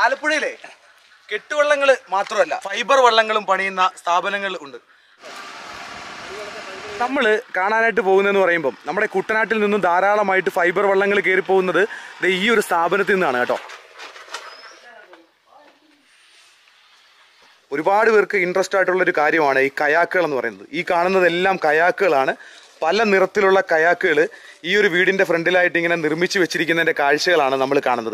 ആലപ്പുഴയിലെ കെട്ടുവള്ളങ്ങൾ മാത്രമല്ല ഫൈബർ വള്ളങ്ങളും പണിയുന്ന സ്ഥാപനങ്ങൾ ഉണ്ട് നമ്മൾ കാണാനായിട്ട് പോകുന്നതെന്ന് പറയുമ്പം നമ്മുടെ കുട്ടനാട്ടിൽ നിന്നും ധാരാളമായിട്ട് ഫൈബർ വള്ളങ്ങൾ കയറി പോകുന്നത് ദേ ഈ ഒരു സ്ഥാപനത്തിൽ നിന്നാണ് കേട്ടോ ഒരുപാട് പേർക്ക് ഇൻട്രസ്റ്റ് ആയിട്ടുള്ള ഒരു കാര്യമാണ് ഈ കയാക്കുകൾ എന്ന് പറയുന്നത് ഈ കാണുന്നതെല്ലാം കയാക്കുകളാണ് പല നിറത്തിലുള്ള കയാക്കുകൾ ഈ ഒരു വീടിന്റെ ഫ്രണ്ടിലായിട്ട് ഇങ്ങനെ നിർമ്മിച്ചു വെച്ചിരിക്കുന്നതിന്റെ കാഴ്ചകളാണ് നമ്മൾ കാണുന്നത്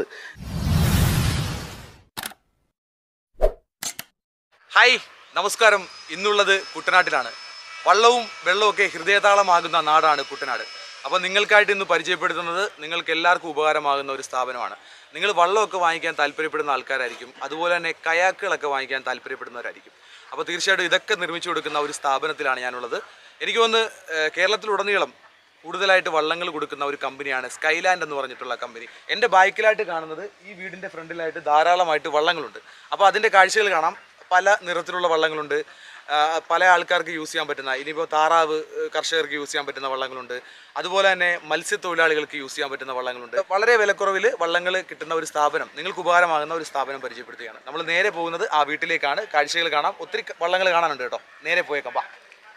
ഹായ് നമസ്കാരം ഇന്നുള്ളത് കുട്ടനാട്ടിലാണ് വള്ളവും വെള്ളവും ഒക്കെ ഹൃദയതാളമാകുന്ന നാടാണ് കുട്ടനാട് അപ്പോൾ നിങ്ങൾക്കായിട്ട് ഇന്ന് പരിചയപ്പെടുത്തുന്നത് നിങ്ങൾക്ക് എല്ലാവർക്കും ഉപകാരമാകുന്ന ഒരു സ്ഥാപനമാണ് നിങ്ങൾ വള്ളമൊക്കെ വാങ്ങിക്കാൻ താല്പര്യപ്പെടുന്ന ആൾക്കാരായിരിക്കും അതുപോലെ തന്നെ കയാക്കുകളൊക്കെ വാങ്ങിക്കാൻ താല്പര്യപ്പെടുന്നവരായിരിക്കും അപ്പോൾ തീർച്ചയായിട്ടും ഇതൊക്കെ നിർമ്മിച്ചു കൊടുക്കുന്ന ഒരു സ്ഥാപനത്തിലാണ് ഞാനുള്ളത് എനിക്ക് തോന്നുന്നു ഏഹ്, കേരളത്തിലുടനീളം കൂടുതലായിട്ട് വള്ളങ്ങൾ കൊടുക്കുന്ന ഒരു കമ്പനിയാണ് സ്കൈലാൻഡ് എന്ന് പറഞ്ഞിട്ടുള്ള കമ്പനി എൻ്റെ ബൈക്കിലായിട്ട് കാണുന്നത് ഈ വീടിൻ്റെ ഫ്രണ്ടിലായിട്ട് ധാരാളമായിട്ട് വള്ളങ്ങളുണ്ട് അപ്പോൾ അതിൻ്റെ കാഴ്ചകൾ കാണാം പല നിറത്തിലുള്ള വള്ളങ്ങളുണ്ട് ആ, പല ആൾക്കാർക്ക് യൂസ് ചെയ്യാൻ പറ്റുന്ന ഇനിയിപ്പോൾ താറാവ് ഏഹ്, കർഷകർക്ക് യൂസ് ചെയ്യാൻ പറ്റുന്ന വള്ളങ്ങളുണ്ട് അതുപോലെ തന്നെ മത്സ്യത്തൊഴിലാളികൾക്ക് യൂസ് ചെയ്യാൻ പറ്റുന്ന വള്ളങ്ങളുണ്ട് വളരെ വിലക്കുറവിൽ വള്ളങ്ങൾ കിട്ടുന്ന ഒരു സ്ഥാപനം നിങ്ങൾക്ക് ഉപകാരമാകുന്ന ഒരു സ്ഥാപനം പരിചയപ്പെടുത്തുകയാണ് നമ്മൾ നേരെ പോകുന്നത് ആ വീട്ടിലേക്കാണ് കാഴ്ചകൾ കാണാം ഒത്തിരി വള്ളങ്ങൾ കാണാനുണ്ട് കേട്ടോ നേരെ പോയേക്കാം വാ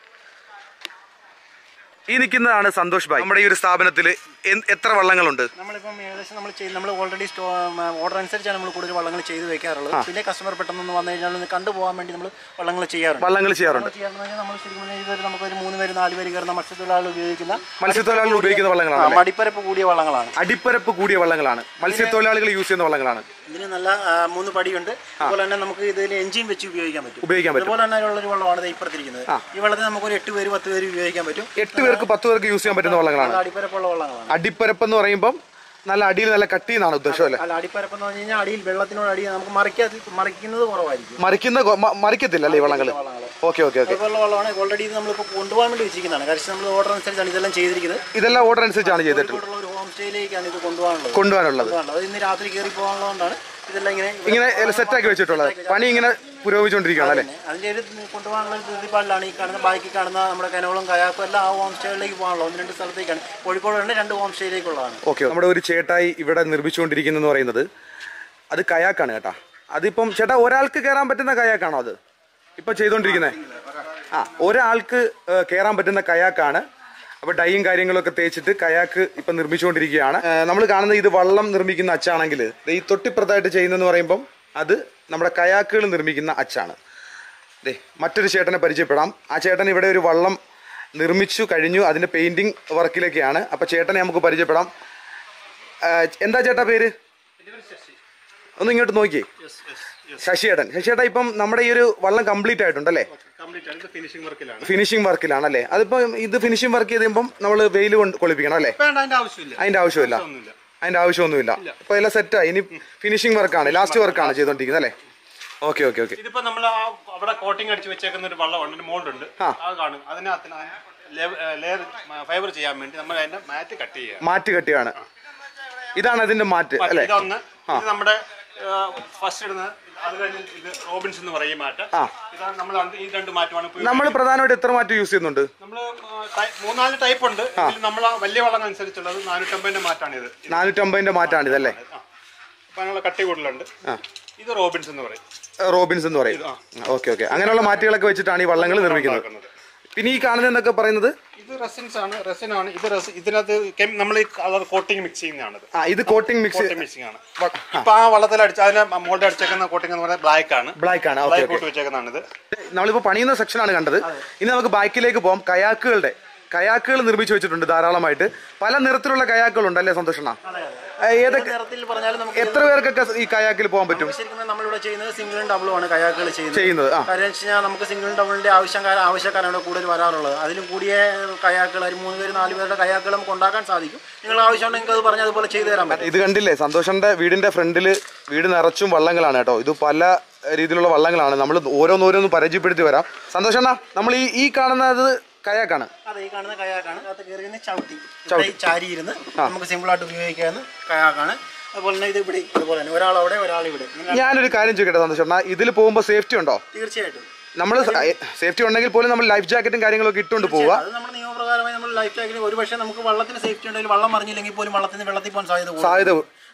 ഈ നിൽക്കുന്നതാണ് സന്തോഷ് ഭായ് നമ്മുടെ ഈ ഒരു സ്ഥാപനത്തിൽ എത്ര വള്ളങ്ങളുണ്ട് നമ്മളിപ്പം ഏകദേശം നമ്മൾ ചെയ്ത് നമ്മൾ ഓൾറെഡി സ്റ്റോ ഓർഡർ അനുസരിച്ചാണ് നമ്മൾ കൂടുതൽ വള്ളങ്ങൾ ചെയ്ത് വെക്കാറുള്ളത് പിന്നെ കസ്റ്റമർ പെട്ടെന്ന് വന്നു കഴിഞ്ഞാൽ ഒന്ന് കണ്ടുപോകാൻ വേണ്ടി നമ്മൾ വള്ളങ്ങൾ ചെയ്യാറുണ്ട് വള്ളങ്ങൾ ചെയ്യാറുണ്ട് വള്ളങ്ങൾ ചെയ്യാറുണ്ട് കഴിഞ്ഞാൽ നമ്മൾ ശരിക്കും പറഞ്ഞാൽ ഇതൊരു നമുക്കൊരു മൂന്ന് പേര് നാല് പേര് കയറുന്ന മത്സ്യത്തൊഴിലാളികൾ ഉപയോഗിക്കുന്ന മത്സ്യത്തൊഴിലാളികൾ ഉപയോഗിക്കുന്ന ആ, വള്ളങ്ങളാണ് മടിപ്പരപ്പ് കൂടിയ വള്ളങ്ങളാണ് അടിപ്പരപ്പ് കൂടിയ വള്ളങ്ങളാണ് മത്സ്യത്തൊഴിലാളികൾ യൂസ് ചെയ്യുന്ന വള്ളങ്ങളാണ് ഇതിന് നല്ല ആ, മൂന്ന് പടിയുണ്ട് അതുപോലെ തന്നെ നമുക്ക് ഇതിൽ എഞ്ചിൻ വെച്ച് ഉപയോഗിക്കാൻ പറ്റും ഉപയോഗിക്കാൻ പറ്റും അതുപോലെ തന്നെ ഉള്ള ഒരു വള്ളമാണ് ദേ ഇപ്പുറത്തിരിക്കുന്നത് ഈ വള്ളത്തിൽ നമുക്ക് ഒരു എട്ട് പേര് പത്ത് പേര് ഉപയോഗിക്കാൻ പറ്റും എട്ട് പേർക്ക് പത്ത് പേർക്ക് യൂസ് ചെയ്യാൻ പറ്റുന്ന വള്ളങ്ങളാണ് നല്ല അടിപ്പരപ്പുള്ള വള്ളങ്ങളാണ് അടിപ്പരപ്പ് എന്ന് പറയുമ്പം നല്ല അടിയിൽ നല്ല കട്ടി എന്നാണ് ഉദ്ദേശം അല്ലേ അല്ല അടിപ്പരപ്പ് എന്ന് പറഞ്ഞു കഴിഞ്ഞാൽ അടിയിൽ വെള്ളത്തിനോട് അടി നമുക്ക് മറിക്കാതി മറിക്കുന്നത് കുറവായിരിക്കും മറിക്കുന്ന കൊ- മ- മറിക്കത്തില്ല അല്ലേ ഈ വള്ളങ്ങൾ ഓക്കെ ഓക്കെ ഓക്കെ അതുപോലുള്ള വള്ളമാണ് ഓൾറെഡി ഇത് നമ്മളിപ്പോൾ കൊണ്ടുപോകാൻ വേണ്ടി വെച്ചിരിക്കുന്നതാണ് കാരണം നമ്മൾ ഓർഡർ അനുസരിച്ചാണ് ഇതെല്ലാം ചെയ്തിരിക്കുന്നത് ഇതെല്ലാം ഓർഡർ അനുസരിച്ചാണ് ചെയ്തിട്ടുള്ളത് ഇവിടെയുള്ള ഒരു ഹോം സ്റ്റേയിലേക്കാണ് ഇത് കൊണ്ടുപോകാനുള്ളത് കൊണ്ടുപോകാനുള്ളത് കൊണ്ടുപോകാനുള്ളത് അത് ഇന്ന് രാത്രി കയറി പോകാനുള്ളതുകൊണ്ടാണ് ഇതെല്ലാം ഇങ്ങനെ ഇവിടെ ഇങ്ങനെ സെറ്റാക്കി വെച്ചിട്ടുള്ളത് പണി ഇങ്ങനെ പുരോഗമിച്ചുകൊണ്ടിരിക്കുകയാണ് അല്ലേ അതിന്റെ ഒരു കൊണ്ടുപോകാനുള്ള ഒരു പ്രതിപാടിലാണ് ഈ കാണുന്ന ബാക്കി കാണുന്ന നമ്മുടെ കനോളും കയാക്കും എല്ലാം ആ ഹോം സ്റ്റേയിലേക്ക് പോകാനുള്ളത് ഒന്ന് രണ്ട് സ്ഥലത്തേക്കാണ് കോഴിക്കോട് തന്നെ രണ്ട് ഹോം സ്റ്റേയിലേക്കുള്ളതാണ് ഓക്കെ നമ്മുടെ ഒരു ചേട്ടായി ഇവിടെ നിർമ്മിച്ചുകൊണ്ടിരിക്കുന്നെന്ന് പറയുന്നത് അത് കയാക്കാണ് കേട്ടാ അതിപ്പം ചേട്ടാ ഒരാൾക്ക് കയറാൻ പറ്റുന്ന കയാക്കാണോ അത് ഇപ്പൊ ചെയ്തുകൊണ്ടിരിക്കുന്നത് ആ ഒരാൾക്ക് ഏഹ്, കയറാൻ പറ്റുന്ന കയാക്കാണ് അപ്പൊ ഡൈയും കാര്യങ്ങളൊക്കെ തേച്ചിട്ട് കയാക്ക് ഇപ്പൊ നിർമ്മിച്ചുകൊണ്ടിരിക്കുകയാണ് നമ്മൾ കാണുന്ന ഇത് വള്ളം നിർമ്മിക്കുന്ന അച്ചാണെങ്കിൽ ദേ ഈ തൊട്ടിപ്പുറത്തായിട്ട് ചെയ്യുന്നതെന്ന് പറയുമ്പം അത് നമ്മുടെ കയാക്കുകൾ നിർമ്മിക്കുന്ന അച്ചാണ് ദേ മറ്റൊരു ചേട്ടനെ പരിചയപ്പെടാം ആ ചേട്ടൻ ഇവിടെ ഒരു വള്ളം നിർമ്മിച്ചു കഴിഞ്ഞു അതിന്റെ പെയിന്റിംഗ് വർക്കിലൊക്കെയാണ് അപ്പൊ ചേട്ടനെ നമുക്ക് പരിചയപ്പെടാം ആ, എന്താ ചേട്ടാ പേര് ഒന്ന് ഇങ്ങോട്ട് നോക്കിയേ ശശിയേട്ടൻ ശശിയേട്ടാ ഇപ്പം നമ്മുടെ ഈ ഒരു വള്ളം കംപ്ലീറ്റ് ആയിട്ടുണ്ടല്ലേ കംപ്ലീറ്റ് ആണ് ഇത് ഫിനിഷിംഗ് വർക്കിലാണ് ഫിനിഷിംഗ് വർക്കിലാണല്ലേ അതിപ്പം ഇത് ഫിനിഷിംഗ് വർക്ക് ചെയ്തുമ്പം നമ്മൾ വെയിൽ കൊണ്ട് കൊളിപ്പിക്കണം അല്ലേ വേണ്ട അതിന്റെ ആവശ്യമില്ല അതിന്റെ ആവശ്യമില്ല ഒന്നുമില്ല അതിന്റെ ആവശ്യമൊന്നുമില്ല ഇപ്പൊ എല്ലാം സെറ്റായി ഇനി ഫിനിഷിംഗ് വർക്കാണ് ലാസ്റ്റ് വർക്കാണ് ചെയ്തോണ്ടിരിക്കുന്നത് അല്ലേ ഓക്കെ ഓക്കെ ഓക്കെ ഇതിപ്പോ നമ്മൾ ആ അവിടെ കോട്ടിംഗ് അടിച്ച് വെച്ചേക്കുന്ന ഒരു വള്ളമുണ്ട് ഒരു മോൾഡ് ഉണ്ട് അത് കാണും അതിനകത്ത് ലെയർ ഫൈബർ ചെയ്യാൻ വേണ്ടി നമ്മൾ അതിന്റെ മാറ്റ് കട്ട് ചെയ്യുക മാറ്റ് കെട്ടിയാണ് ഇതാണ് അതിന്റെ മാറ്റ് അല്ലേ ഇതൊന്ന് ഇത് നമ്മുടെ ഫസ്റ്റ് ഇടുന്ന അത് കഴിഞ്ഞ് ഇത് റോബിൻസ് എന്ന് പറയും മാറ്റ് ആ. ഇതാണ് നമ്മൾ ഈ രണ്ട് മാറ്റമാണ് ഇപ്പോൾ നമ്മൾ പ്രധാനമായിട്ട് എത്ര മാറ്റ് യൂസ് ചെയ്യുന്നുണ്ട് നമ്മൾ മൂന്നാല് ടൈപ്പ് ഉണ്ട് ഇതിൽ നമ്മൾ ആ വലിയ വള്ളം അനുസരിച്ചുള്ളത് നാനൂറ്റമ്പതിന്റെ മാറ്റാണ് ഇത് നാനൂറ്റമ്പതിന്റെ മാറ്റാണ് ഇതല്ലേ അപ്പൊ അതിനുള്ള കട്ടി കൂടുതലുണ്ട് ഇത് റോബിൻസ് എന്ന് പറയും റോബിൻസ് എന്ന് പറയും ഓക്കെ ഓക്കെ അങ്ങനെയുള്ള മാറ്റുകളൊക്കെ വെച്ചിട്ടാണ് ഈ വള്ളങ്ങൾ നിർമ്മിക്കുന്നത് ഉണ്ടാക്കുന്നത്. പിന്നെ ഈ കാണുന്നത് എന്നൊക്കെ പറയുന്നത് ഇത് റെസിൻസ് ആണ് റെസിൻ ആണ് ഇത് റെസി ഇതിനകത്ത് നമ്മൾ ഈ കളർ കോട്ടിംഗ് മിക്സ് ചെയ്യുന്നതാണ് ആ ഇത് കോട്ടിംഗ് മിക്സ് കോട്ടിംഗ് മിക്സിംഗ് ആണ് ഇപ്പൊ ആ വള്ളത്തിൽ അടിച്ച അതിന് മോൾഡ് അടിച്ചേക്കുന്ന കോട്ടിംഗ് എന്ന് പറയുന്നത് ബ്ലാക്ക് ആണ് ബ്ലാക്ക് ആണ് ഓക്കെ ബ്ലാക്ക് കോട്ട് വെച്ചേക്കുന്നതാണ് ഇത് നമ്മളിപ്പോ പണിയുന്ന സെക്ഷനാണ് കണ്ടത് ഇനി നമുക്ക് ബാക്കിലേക്ക് പോകാം കയാക്കുകളുടെ കയാക്കുകൾ നിർമ്മിച്ചു വെച്ചിട്ടുണ്ട് ധാരാളമായിട്ട് പല നിറത്തിലുള്ള കയാക്കുകളുണ്ട് അല്ലേ സന്തോഷണ്ണ ഏതൊക്കെ നിറത്തിൽ പറഞ്ഞാലും നമുക്ക് എത്ര പേർക്കൊക്കെ ഈ കയാക്കിൽ പോകാൻ പറ്റും ശരിക്കും നമ്മളിവിടെ ചെയ്യുന്നത് സിംഗിളും ഡബിളും ആണ് കയാക്കുകൾ ചെയ്യുന്നത് ചെയ്യുന്നത് ആ കാര്യം വെച്ച് കഴിഞ്ഞാൽ നമുക്ക് സിംഗിളും ഡബിളിന്റെ ആവശ്യക്കാർ ആവശ്യക്കാരാണ് കൂടുതൽ വരാറുള്ളത് അതിലും കൂടിയ കയാക്കുകൾ ഒരു മൂന്ന് പേര് നാല് പേരുടെ കയാക്കുകൾ നമുക്ക് ഉണ്ടാക്കാൻ സാധിക്കും നിങ്ങൾ ആവശ്യമുണ്ടെങ്കിൽ അത് പറഞ്ഞ് അതുപോലെ ചെയ്തു തരാൻ പറ്റും ഇത് കണ്ടില്ലേ സന്തോഷന്റെ വീടിന്റെ ഫ്രണ്ടില് വീട് നിറച്ചും വള്ളങ്ങളാണ് കേട്ടോ ഇത് പല രീതിയിലുള്ള വള്ളങ്ങളാണ് നമ്മൾ ഓരോന്നോരോന്ന് പരിചയപ്പെടുത്തി വരാം സന്തോഷണ്ണ നമ്മൾ ഈ ഈ കാണുന്നത് കയാക്കാണ് അതെ ഈ കാണുന്ന കയാക്കാണ് അത് കയറിയുന്ന ചവിട്ടി ഇവിടെ ഈ ചാരി ഇരുന്ന് നമുക്ക് സിമ്പിൾ ആയിട്ട് ഉപയോഗിക്കാവുന്ന കയാക്കാണ് അതുപോലെ തന്നെ ഇത് ഇവിടെ അതുപോലെ തന്നെ ഒരാൾ അവിടെ ഒരാൾ ഇവിടെ ഇങ്ങനെ ഞാനൊരു കാര്യം ചോദിക്കട്ടെ സന്തോഷണ്ണ ഇതിൽ പോകുമ്പോൾ സേഫ്റ്റി ഉണ്ടോ തീർച്ചയായിട്ടും നമ്മൾ സേഫ്റ്റി ഉണ്ടെങ്കിൽ പോലും നമ്മൾ ലൈഫ് ജാക്കറ്റും കാര്യങ്ങളൊക്കെ ഇട്ടുകൊണ്ട് പോവുക അത് നമ്മുടെ നിയമപ്രകാരമായി നമ്മൾ ലൈഫ് ടാങ്കിന് ഒരു പക്ഷേ നമുക്ക് വള്ളത്തിന് സേഫ്റ്റി ഉണ്ടെങ്കിൽ വള്ളം മറിഞ്ഞില്ലെങ്കിൽ പോലും വള്ളത്തിന് വെള്ളത്തിൽ പോകാൻ സാധ്യത കൂടുതൽ സാധ്യത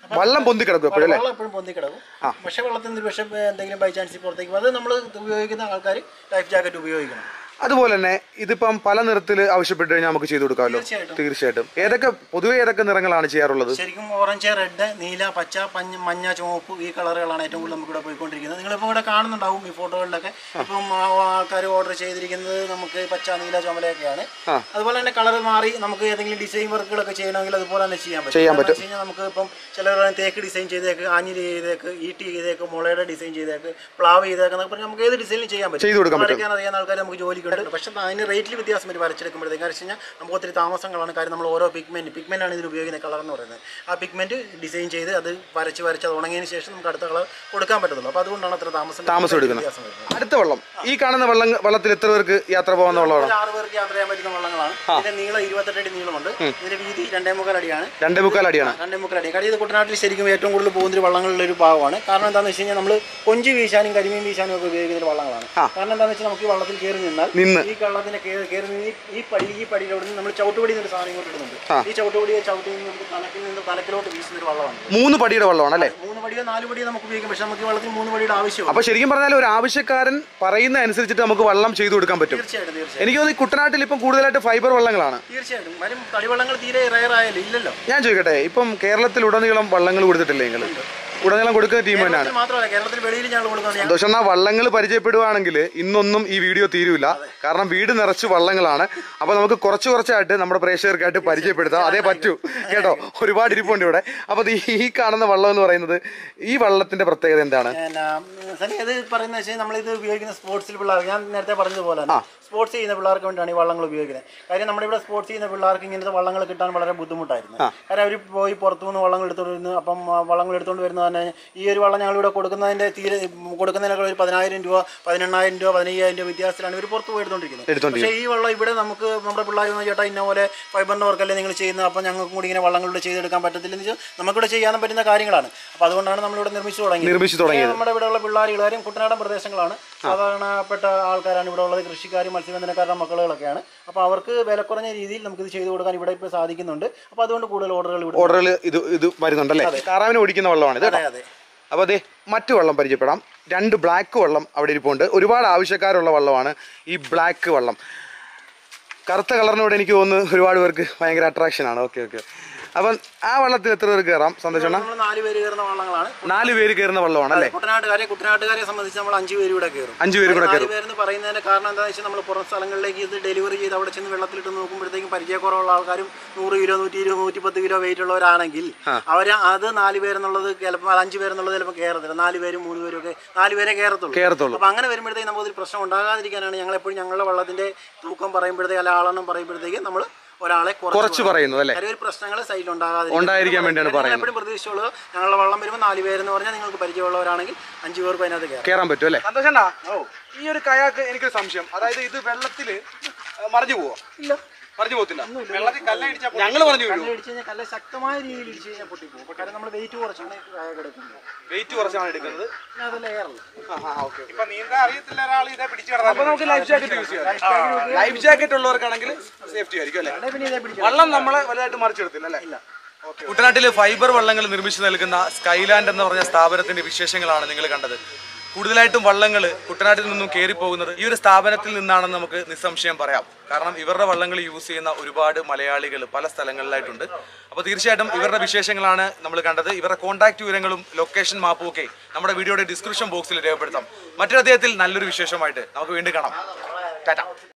വെള്ളം പൊന്തി കിടക്കും എപ്പോഴും അല്ലേ വെള്ളം എപ്പോഴും പൊന്തി കിടക്കും പക്ഷേ വെള്ളത്തിൽ നിന്ന് പക്ഷേ എന്തെങ്കിലും ബൈ ചാൻസ് പുറത്തേക്ക് പോകും. അത് നമ്മൾ ഉപയോഗിക്കുന്ന ആൾക്കാർ ലൈഫ് ജാക്കറ്റ് ഉപയോഗിക്കണം അതുപോലെ തന്നെ ഇതിപ്പം പല നിറത്തിൽ ആവശ്യപ്പെട്ട് കഴിഞ്ഞാൽ നമുക്ക് ചെയ്തു കൊടുക്കാമല്ലോ തീർച്ചയായിട്ടും. തീർച്ചയായിട്ടും ഏതൊക്കെ പൊതുവെ ഏതൊക്കെ നിറങ്ങളാണ് ചെയ്യാറുള്ളത് ശരിക്കും ഓറഞ്ച് റെഡ് നീല പച്ച പഞ്ഞ മഞ്ഞ ചുവപ്പ് ഈ കളറുകളാണ് ഏറ്റവും കൂടുതൽ നമുക്കിവിടെ പോയിക്കൊണ്ടിരിക്കുന്നത് നിങ്ങളിപ്പോൾ ഇവിടെ കാണുന്നുണ്ടാവും ഈ ഫോട്ടോകളിലൊക്കെ ഇപ്പം ആൾക്കാർ ഓർഡർ ചെയ്തിരിക്കുന്നത് നമുക്ക് പച്ച നീല ചുമലയൊക്കെയാണ് അതുപോലെ തന്നെ കളർ മാറി നമുക്ക് ഏതെങ്കിലും ഡിസൈൻ വർക്കുകളൊക്കെ ചെയ്യണമെങ്കിൽ അതുപോലെ തന്നെ ചെയ്യാൻ പറ്റും ചെയ്യാൻ കാരണം എന്ന് വെച്ച് കഴിഞ്ഞാൽ നമുക്ക് ഇപ്പം ചിലർ തേക്ക് ഡിസൈൻ ചെയ്തേക്ക് ആഞ്ഞിലി ചെയ്തേക്ക് ഈട്ടി ചെയ്തേക്ക് മുളയുടെ ഡിസൈൻ ചെയ്തേക്ക് പ്ലാവ് ചെയ്തേക്ക് എന്നൊക്കെ പറഞ്ഞാൽ നമുക്ക് ഏത് ഡിസൈനിലും ചെയ്യാൻ പറ്റും ചെയ്ത് കൊടുക്കാൻ പറ്റും. വരയ്ക്കാൻ അറിയാവുന്ന ആൾക്കാർ നമുക്ക് ജോലിക്കുണ്ട് പക്ഷേ അതിന് റേറ്റിൽ വ്യത്യാസം വരും വരച്ചെടുക്കുമ്പോഴത്തേക്ക് കാരണം വെച്ച് കഴിഞ്ഞാൽ നമുക്ക് ഒത്തിരി താമസങ്ങളാണ് കാര്യം നമ്മൾ ഓരോ പിഗ്മെന്റ് പിഗ്മെന്റ് ആണ് ഇതിൽ ഉപയോഗിക്കുന്ന കളർ എന്ന് പറയുന്നത് ആ പിഗ്മെന്റ് ഡിസൈൻ ചെയ്ത് അത് വരച്ച് വരച്ച് അത് ഉണങ്ങിയതിന് ശേഷം നമുക്ക് അടുത്ത കളർ കൊടുക്കാൻ പറ്റത്തുള്ളൂ അപ്പോൾ അതുകൊണ്ടാണ് അത്ര താമസം താമസം എടുക്കുന്നത്. വ്യത്യാസം വരുന്നത് അടുത്ത വെള്ളം ഈ കാണുന്ന വെള്ളം വെള്ളത്തിൽ എത്ര പേർക്ക് യാത്ര പോകാവുന്ന വെള്ളമാണ് ഒരു ആറ് പേർക്ക് യാത്ര ചെയ്യാൻ പറ്റുന്ന വള്ളങ്ങളാണ് ഇതിന്റെ നീളം ഇരുപത്തെട്ട് അടി നീളമുണ്ട് ഇതിന്റെ വീതി രണ്ടേ മുക്കാൽ അടിയാണ് രണ്ടേ മുക്കാൽ അടിയാണ് രണ്ടേ മുക്കാൽ അടി കാര്യം ഇത് കുട്ടനാട്ടിൽ ശരിക്കും ഏറ്റവും കൂടുതൽ പോകുന്ന ഒരു വള്ളങ്ങളുടെ ഒരു ഭാഗമാണ് കാരണം എന്താണെന്ന് വെച്ച് കഴിഞ്ഞാൽ നമ്മൾ കൊഞ്ച് വീശാനും കരിമീൻ വീശാനും ഒക്കെ ഉപയോഗിക്കുന്ന ഒരു വള്ളങ്ങളാണ് കാരണം എന്താണെന്ന് വെച്ചാൽ നമുക്ക് ഈ വള്ളത്തിൽ കയറി നിന്നാൽ നിന്ന്. ഈ വള്ളത്തിന്റെ കയറി കയറി നിന്ന് ഈ- ഈ പടി ഈ പടിയിലൂടെ നിന്ന് നമ്മൾ ചവിട്ടുപടി എന്നൊരു സാധനം ഇങ്ങോട്ട് ഇടുന്നുണ്ട് ഈ ചവിട്ടുപടിയെ ചവിട്ടി നിന്ന് നമുക്ക് തലക്കിൽ നിന്ന് തലക്കിലോട്ട് വീശുന്ന ഒരു വള്ളമാണ് മൂന്ന് പടിയുടെ വെള്ളമാണ് അല്ലേ മൂന്ന് പടിയോ നാല് പടിയോ നമുക്ക് ഉപയോഗിക്കാം പക്ഷെ നമുക്ക് ഈ വള്ളത്തിൽ മൂന്ന് പടിയുടെ ആവശ്യമാണ് അപ്പൊ ശരിക്കും പറഞ്ഞാൽ ഒരു ആവശ്യക്കാരൻ പറയുന്ന അനുസരിച്ചിട്ട് നമുക്ക് വെള്ളം ചെയ്തു കൊടുക്കാൻ പറ്റും തീർച്ചയായിട്ടും തീർച്ചയായിട്ടും എനിക്ക് തോന്നുന്നു ഈ കുട്ടനാട്ടിൽ ഇപ്പം കൂടുതലായിട്ട് ഫൈബർ വെള്ളങ്ങളാണ് തീർച്ചയായിട്ടും വരും കളിവള്ളങ്ങൾ തീരെ റയർ ആയാലും ഇല്ലല്ലോ ഞാൻ ചോദിക്കട്ടെ ഇപ്പം കേരളത്തിൽ ഉടനീളം വള്ളങ്ങൾ കൊടുത്തിട്ടില്ലേ നിങ്ങൾ ഉടനീളം കൊടുക്കുന്ന ടീം തന്നെയാണ് കേരളത്തിൽ മാത്രമല്ല കേരളത്തിൽ വെളിയിൽ ഞങ്ങൾ കൊടുക്കുന്നത് ഞാൻ സന്തോഷം വള്ളങ്ങൾ പരിചയപ്പെടുവാണെങ്കിൽ ഇന്നൊന്നും ഈ വീഡിയോ തീരൂല കാരണം വീട് നിറച്ച് വള്ളങ്ങളാണ് അപ്പൊ നമുക്ക് കുറച്ച് കുറച്ചായിട്ട് നമ്മുടെ പ്രേക്ഷകർക്കായിട്ട് പരിചയപ്പെടുത്താം അതേ പറ്റൂ കേട്ടോ ഒരുപാട് ഇരിപ്പുണ്ട് ഇവിടെ അപ്പൊ ഇത് ഈ കാണുന്ന വള്ളം എന്ന് പറയുന്നത് ഈ വള്ളത്തിന്റെ പ്രത്യേകത എന്താണ് പിന്നെ സനി അത് പറയുന്നത് വെച്ചാൽ നമ്മളിത് ഉപയോഗിക്കുന്ന സ്പോർട്സിൽ പിള്ളേർ ഞാൻ നേരത്തെ പറഞ്ഞതുപോലെ തന്നെ സ്പോർട്സ് ചെയ്യുന്ന പിള്ളേർക്ക് വേണ്ടിയാണ് ഈ വള്ളങ്ങൾ ഉപയോഗിക്കുന്നത് കാര്യം നമ്മുടെ ഇവിടെ സ്പോർട്സ് ചെയ്യുന്ന പിള്ളേർക്ക് ഇങ്ങനത്തെ വള്ളങ്ങൾ കിട്ടാൻ വളരെ ബുദ്ധിമുട്ടായിരുന്നു കാര്യം അവർ പോയി പുറത്തുനിന്ന് വള്ളങ്ങൾ എടുത്തുകൊണ്ട് വരുന്നു അപ്പം ആ വള്ളങ്ങൾ എടുത്തുകൊണ്ട് വരുന്നത് തന്നെ ഈ ഒരു വള്ളം ഞങ്ങൾ ഇവിടെ കൊടുക്കുന്നതിന്റെ തീരെ കൊടുക്കുന്നതിനൊക്കെ ഒരു പതിനായിരം രൂപ പതിനെണ്ണായിരം രൂപ പതിനയ്യായിരം രൂപ വ്യത്യാസത്തിലാണ് ഇവർ പുറത്ത് പോയി എടുത്തുകൊണ്ടിരിക്കുന്നത് എടുത്തോണ്ടിരിക്കുന്നത്. പക്ഷേ ഈ വള്ളം ഇവിടെ നമുക്ക് നമ്മുടെ പിള്ളേർ ചേട്ടാ ഇന്ന പോലെ ഫൈബറിന്റെ വർക്കല്ലേ നിങ്ങൾ ചെയ്യുന്നത് അപ്പം ഞങ്ങൾക്കും കൂടി ഇങ്ങനെ വള്ളങ്ങളിലൂടെ ചെയ്തെടുക്കാൻ പറ്റത്തില്ലെന്ന് വെച്ചാൽ നമുക്കിവിടെ ചെയ്യാൻ പറ്റുന്ന കാര്യങ്ങളാണ് അപ്പോൾ അതുകൊണ്ടാണ് നമ്മളിവിടെ നിർമ്മിച്ചു തുടങ്ങിയത് നിർമ്മിച്ചു തുടങ്ങിയത് നമ്മുടെ ഇവിടെയുള്ള പിള്ളേർ കാര്യം കുട്ടനാടൻ പ്രദേശങ്ങളാണ് സാധാരണപ്പെട്ട ആൾക്കാരാണ് ഇവിടെ ഉള്ളത് കൃഷിക്കാരും മത്സ്യബന്ധനക്കാരുടെ മക്കളുകളൊക്കെയാണ് അപ്പോൾ അവർക്ക് വില കുറഞ്ഞ രീതിയിൽ നമുക്കിത് ചെയ്തു കൊടുക്കാൻ ഇവിടെ ഇപ്പോൾ സാധിക്കുന്നുണ്ട് അപ്പോൾ അതുകൊണ്ട് കൂടുതൽ ഓർഡറുകൾ ഇവിടെ ഓർഡറിൽ ഇത് ഇത് വരുന്നുണ്ടല്ലേ താറാവിന് ഓടിക്കുന്ന വെള്ളമാണ് ഇത് കേട്ടോ അതെ അപ്പോൾ അതെ മറ്റു വെള്ളം പരിചയപ്പെടാം രണ്ട് ബ്ലാക്ക് വെള്ളം അവിടെ ഇരിപ്പുണ്ട് ഒരുപാട് ആവശ്യക്കാരുള്ള വെള്ളമാണ് ഈ ബ്ലാക്ക് വെള്ളം കറുത്ത കളറിനോട് എനിക്ക് തോന്നുന്നു ഒരുപാട് പേർക്ക് ഭയങ്കര അട്രാക്ഷൻ ആണ് ഓക്കെ ഓക്കെ അപ്പം ആ വെള്ളത്തിൽ എത്ര പേർക്ക് കയറാം സന്തോഷം നമ്മൾ നാല് പേര് കയറുന്ന വള്ളങ്ങളാണ് നാല് പേര് കയറുന്ന വെള്ളമാണ് അല്ലേ കുട്ടനാട്ടുകാരെ കുട്ടനാട്ടുകാരെ സംബന്ധിച്ച് നമ്മൾ അഞ്ച് പേര് ഇവിടെ കയറും അഞ്ച് പേര് കൂടെ നാല് പേരെന്ന് പറയുന്നതിന് കാരണം എന്താണെന്ന് വെച്ചാൽ നമ്മൾ പുറം സ്ഥലങ്ങളിലേക്ക് ഇത് ഡെലിവറി ചെയ്ത് അവിടെ ചെന്ന് വെള്ളത്തിലിട്ട് നോക്കുമ്പോഴത്തേക്കും പരിചയക്കുറവുള്ള ആൾക്കാരും നൂറ് കിലോ നൂറ്റി ഇരുപത് നൂറ്റി പത്ത് കിലോ വെയിറ്റ് ഉള്ളവരാണെങ്കിൽ അവർ അത് നാല് പേരെന്നുള്ളത് ചിലപ്പോൾ അത് അഞ്ച് പേരെന്നുള്ളത് ചിലപ്പോൾ കയറത്തില്ല നാല് പേരും മൂന്ന് പേരും ഒക്കെ നാല് പേരെ കയറത്തുള്ളൂ കയറത്തുള്ളൂ അപ്പോൾ അങ്ങനെ വരുമ്പോഴത്തേക്ക് നമുക്കൊരു പ്രശ്നം ഉണ്ടാകാതിരിക്കാനാണ് ഞങ്ങൾ എപ്പോഴും ഞങ്ങളുടെ വള്ളത്തിന്റെ തൂക്കം പറയുമ്പോഴത്തേക്ക് അല്ല ആളെണ്ണം പറയുമ്പോഴത്തേക്ക് നമ്മൾ ഒരാളെ കുറച്ച് പറയുന്നത് അല്ലേ കാര്യം ഒരു പ്രശ്നങ്ങൾ സൈഡിൽ ഉണ്ടാകാതെ ഉണ്ടായിരിക്കാൻ വേണ്ടിയാണ് പറയുന്നത്. എപ്പോഴും പ്രതീക്ഷിച്ചോളൂ ഞങ്ങളുടെ വള്ളം വരുമ്പോൾ നാല് പേരെന്ന് പറഞ്ഞാൽ നിങ്ങൾക്ക് പരിചയമുള്ളവരാണെങ്കിൽ അഞ്ച് പേർക്ക് അതിനകത്ത് കയറാം കയറാൻ പറ്റും അല്ലേ സന്തോഷണ്ടാ ഈ ഒരു കയാക്ക് എനിക്കൊരു സംശയം അതായത് ഇത് വെള്ളത്തിൽ മറിഞ്ഞു പോവോ ഇല്ല മറിഞ്ഞു പോകത്തില്ല വെള്ളത്തിൽ കല്ലടിച്ച ഞങ്ങൾ പറഞ്ഞു വീഴും കല്ല് ഇടിച്ച് കഴിഞ്ഞാൽ കല്ല് ശക്തമായ രീതിയിൽ ഇടിച്ച് കഴിഞ്ഞാൽ പൊട്ടിപ്പോകും കാരണം നമ്മൾ വെയിറ്റ് കുറച്ചാണ് കായ കിടക്കുന്നത് വെയിറ്റ് കുറച്ചാണ് എടുക്കുന്നത് പിന്നെ അത് ലെയറില്ല ഇപ്പൊ നീന്താൻ അറിയത്തില്ല ഒരാൾ ഇതേ പിടിച്ചു കിടന്നാൽ അപ്പൊ നമുക്ക് ലൈഫ് ജാക്കറ്റ് യൂസ് ചെയ്യാം ലൈഫ് ജാക്കറ്റ് ഉള്ളവർക്കാണെങ്കിൽ സേഫ്റ്റി ആയിരിക്കും അല്ലേ പിന്നെ ഇതേ പിടിച്ച് വള്ളം നമ്മളെ വലുതായിട്ട് മറിച്ചെടുത്തില്ല അല്ലേ കുട്ടനാട്ടിൽ ഫൈബർ വള്ളങ്ങൾ നിർമ്മിച്ചു നൽകുന്ന സ്കൈലാൻഡ് എന്ന് പറഞ്ഞ സ്ഥാപനത്തിന്റെ വിശേഷങ്ങളാണ് നിങ്ങൾ കണ്ടത് കൂടുതലായിട്ടും വള്ളങ്ങൾ കുട്ടനാട്ടിൽ നിന്നും കയറിപ്പോകുന്നത് ഈ ഒരു സ്ഥാപനത്തിൽ നിന്നാണെന്ന് നമുക്ക് നിസ്സംശയം പറയാം കാരണം ഇവരുടെ വള്ളങ്ങൾ യൂസ് ചെയ്യുന്ന ഒരുപാട് മലയാളികൾ പല സ്ഥലങ്ങളിലായിട്ടുണ്ട് അപ്പോൾ തീർച്ചയായിട്ടും ഇവരുടെ വിശേഷങ്ങളാണ് നമ്മൾ കണ്ടത് ഇവരുടെ കോൺടാക്ട് വിവരങ്ങളും ലൊക്കേഷൻ മാപ്പും ഒക്കെ നമ്മുടെ വീഡിയോയുടെ ഡിസ്ക്രിപ്ഷൻ ബോക്സിൽ രേഖപ്പെടുത്താം മറ്റൊരു അദ്ദേഹത്തിൽ നല്ലൊരു വിശേഷമായിട്ട് നമുക്ക് വീണ്ടും കാണാം ടാറ്റ